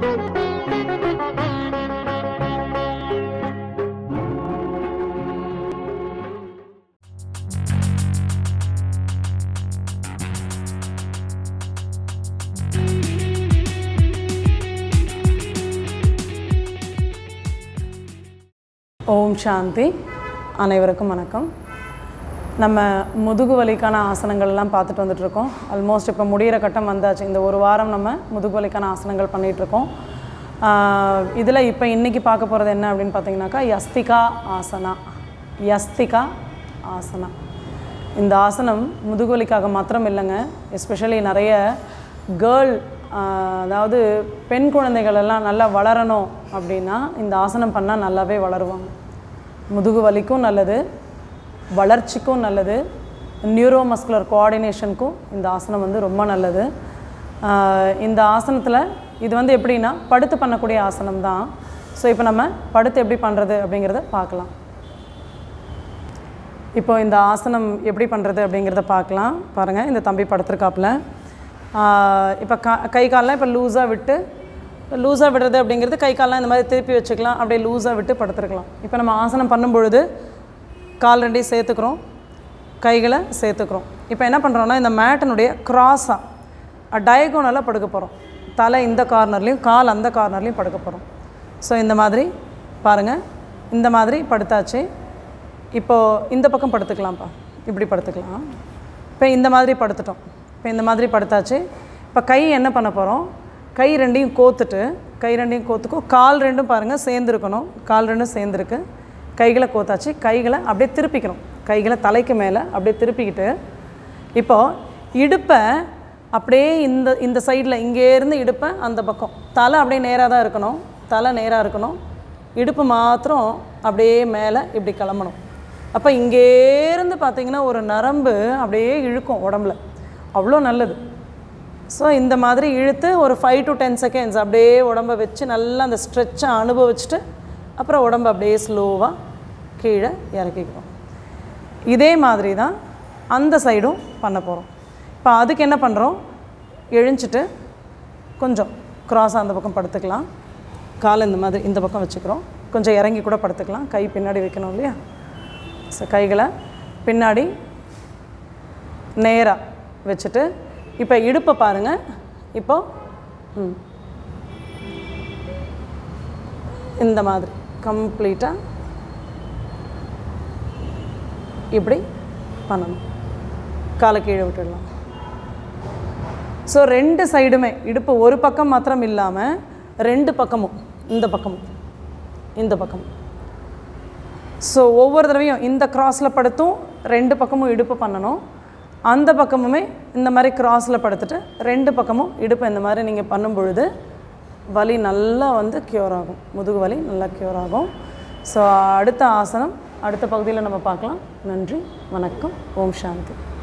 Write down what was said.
ஓம் சாந்தி அனைவருக்கும் வணக்கம் நம்ம முதுகு வலிக்கான ஆசனங்கள்லாம் பார்த்துட்டு வந்துட்டுருக்கோம் ஆல்மோஸ்ட் இப்போ முடிகிற கட்டம் வந்தாச்சு இந்த ஒரு வாரம் நம்ம முதுகு வலிக்கான ஆசனங்கள் பண்ணிகிட்ருக்கோம் இதில் இப்போ இன்றைக்கி பார்க்க போகிறது என்ன அப்படின்னு பார்த்தீங்கன்னாக்கா யஸ்திகா ஆசனா யஸ்திகா ஆசனா இந்த ஆசனம் முதுகு வலிக்காக மாத்திரம் இல்லைங்க எஸ்பெஷலி நிறைய கேர்ள் அதாவது பெண் குழந்தைகள் எல்லாம் நல்லா வளரணும் அப்படின்னா இந்த ஆசனம் பண்ணால் நல்லாவே வளருவாங்க முதுகு வலிக்கும் நல்லது வளர்ச்சிக்கும் நல்லது நியூரோ மஸ்குலர் கோஆர்டினேஷனுக்கும் இந்த ஆசனம் வந்து ரொம்ப நல்லது ஆஹ் இந்த ஆசனத்தில் இது வந்து எப்படின்னா படுத்து பண்ணக்கூடிய ஆசனம் தான் ஸோ இப்போ நம்ம படுத்து எப்படி பண்ணுறது அப்படிங்கிறத பார்க்கலாம் இப்போ இந்த ஆசனம் எப்படி பண்ணுறது அப்படிங்கிறத பார்க்கலாம் பாருங்கள் இந்த தம்பி படுத்திருக்காப்புல இப்போ கா கை கால்லாம் இப்போ லூஸாக விட்டு லூஸாக விடுறது அப்படிங்கிறது கை கால்லாம் இந்த மாதிரி திருப்பி வச்சுக்கலாம் அப்படியே லூஸாக விட்டு படுத்துருக்கலாம் இப்போ நம்ம ஆசனம் பண்ணும் பொழுது கால் ரெண்டையும் சேர்த்துக்கிறோம் கைகளை சேர்த்துக்கிறோம் இப்போ என்ன பண்ணுறோன்னா இந்த மேட்டினுடைய க்ராஸாக டயகோனலாக படுக்க போகிறோம் தலை இந்த கார்னர்லேயும் கால் அந்த கார்னர்லேயும் படுக்க போகிறோம் ஸோ இந்த மாதிரி பாருங்கள் இந்த மாதிரி படுத்தாச்சு இப்போது இந்த பக்கம் படுத்துக்கலாம்ப்பா இப்படி படுத்துக்கலாம் இப்போ இந்த மாதிரி படுத்துட்டோம் இப்போ இந்த மாதிரி படுத்தாச்சு இப்போ கை என்ன பண்ண போகிறோம் கை ரெண்டையும் கோத்துட்டு கை ரெண்டையும் கோத்துக்கோ கால் ரெண்டும் பாருங்கள் சேர்ந்துருக்கணும் கால் ரெண்டும் சேர்ந்துருக்கு கைகளை கோத்தாச்சு கைகளை அப்படியே திருப்பிக்கணும் கைகளை தலைக்கு மேலே அப்படியே திருப்பிக்கிட்டு இப்போது இடுப்பை அப்படியே இந்த இந்த சைடில் இங்கேருந்து இடுப்பை அந்த பக்கம் தலை அப்படியே நேராக தான் இருக்கணும் தலை நேராக இருக்கணும் இடுப்பு மாத்திரம் அப்படியே மேலே இப்படி கிளம்பணும் அப்போ இங்கேருந்து பார்த்தீங்கன்னா ஒரு நரம்பு அப்படியே இழுக்கும் உடம்புல அவ்வளோ நல்லது ஸோ இந்த மாதிரி இழுத்து ஒரு ஃபைவ் டு டென் செகண்ட்ஸ் அப்படியே உடம்ப வச்சு நல்லா அந்த ஸ்ட்ரெச்சை அனுபவிச்சுட்டு அப்புறம் உடம்பு அப்படியே ஸ்லோவாக கீழே இறக்கிக்கிறோம் இதே மாதிரி தான் அந்த சைடும் பண்ண போகிறோம் இப்போ அதுக்கு என்ன பண்ணுறோம் எழுஞ்சிட்டு கொஞ்சம் க்ராஸாக அந்த பக்கம் படுத்துக்கலாம் காலை இந்த மாதிரி இந்த பக்கம் வச்சுக்கிறோம் கொஞ்சம் இறங்கி கூட படுத்துக்கலாம் கை பின்னாடி வைக்கணும் இல்லையா ஸோ கைகளை பின்னாடி நேராக வச்சுட்டு இப்போ இடுப்பை பாருங்கள் இப்போ ம் இந்த மாதிரி கம்ப்ளீட்டாக இப்படி பண்ணணும் காலை கீழே விட்டுடலாம் ஸோ ரெண்டு சைடுமே இடுப்பு ஒரு பக்கம் மாத்திரம் இல்லாமல் ரெண்டு பக்கமும் இந்த பக்கமும் இந்த பக்கமும் ஸோ ஒவ்வொரு தடவையும் இந்த கிராஸில் படுத்தும் ரெண்டு பக்கமும் இடுப்பு பண்ணணும் அந்த பக்கமுமே இந்த மாதிரி கிராஸில் படுத்துட்டு ரெண்டு பக்கமும் இடுப்பு இந்த மாதிரி நீங்கள் பண்ணும் பொழுது வலி நல்லா வந்து க்யூர் ஆகும் முதுகு வலி நல்லா க்யூர் ஆகும் ஸோ அடுத்த ஆசனம் அடுத்த பகுதியில் நம்ம பார்க்கலாம் நன்றி வணக்கம் ஓம் சாந்தி